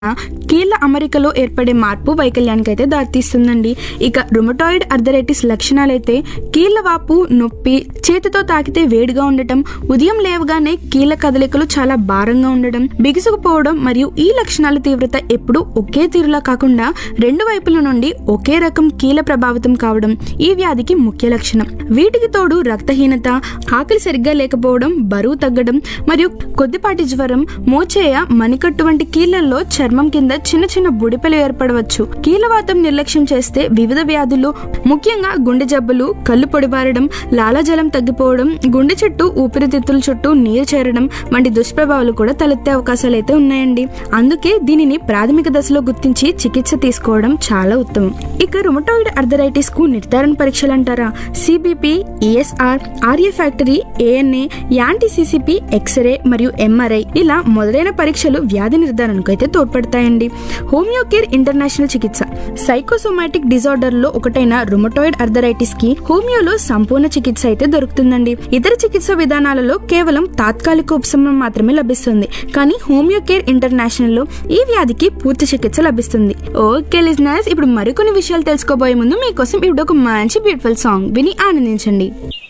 కీళ్ల అమరికలో ఏర్పడే మార్పు వైకల్యానికి అయితే దారితీస్తుందండి ఇక రుమటాయిడ్ అర్థరైటిస్ లక్షణాలైతే కీళ్ల వాపు నొప్పి చేతితో తాకితే వేడిగా ఉండటం ఉదయం లేవగానే కీళ్ల కదలికలు చాలా భారంగా ఉండడం బిగుసుకుపోవడం మరియు ఈ లక్షణాల తీవ్రత ఎప్పుడూ ఒకే తీరులా కాకుండా రెండు వైపుల నుండి ఒకే రకం కీల ప్రభావితం కావడం ఈ వ్యాధికి ముఖ్య లక్షణం వీటికి తోడు రక్తహీనత ఆకలి సరిగ్గా లేకపోవడం బరువు తగ్గడం మరియు కొద్దిపాటి జ్వరం మోచేయ మణికట్టు వంటి కీళ్లలో చర్మం కింద చిన్న చిన్న బుడిపెలు ఏర్పడవచ్చు కీలవాతం నిర్లక్ష్యం చేస్తే వివిధ వ్యాధులు ముఖ్యంగా గుండె జబ్బులు కళ్ళు పొడిబారడం లాలాజలం తగ్గిపోవడం గుండె చుట్టూ ఊపిరితిత్తుల చుట్టూ నీరు చేరడం వంటి దుష్ప్రభావాలు కూడా తలెత్తే అవకాశాలు అయితే ఉన్నాయండి అందుకే దీనిని ప్రాథమిక దశలో గుర్తించి చికిత్స తీసుకోవడం చాలా ఉత్తమం ఇక రుమటాయిడ్ అర్థరైటిస్ కు నిర్ధారణ పరీక్షలు అంటారా CBP ESR RA factor ANA anti CCP x ray మరియు ఎంఆర్ఐ ఇలా మొదలైన పరీక్షలు వ్యాధి నిర్ధారణకు అయితే తోడ్పడతాయండి హోమియోకేర్ ఇంటర్నేషనల్ చికిత్స సైకోసోమాటిక్ డిజార్డర్ లో ఒకటైన రుమటాయిడ్ అర్థరైటిస్ కి హోమియోలో సంపూర్ణ చికిత్స అయితే దొరుకుతుందండి ఇతర చికిత్స విధానాలలో కేవలం తాత్కాలిక ఉపశమనం మాత్రమే లభిస్తుంది కానీ హోమియోకేర్ ఇంటర్నేషనల్ లో ఈ వ్యాధికి పూర్తి చికిత్స లభిస్తుంది ఓకే లిజనర్స్ ఇప్పుడు మరికొన్ని విషయాలు తెలుసుకోబోయే ముందు మీకోసం ఇప్పుడు ఒక మంచి బ్యూటిఫుల్ సాంగ్ విని ఆనందించండి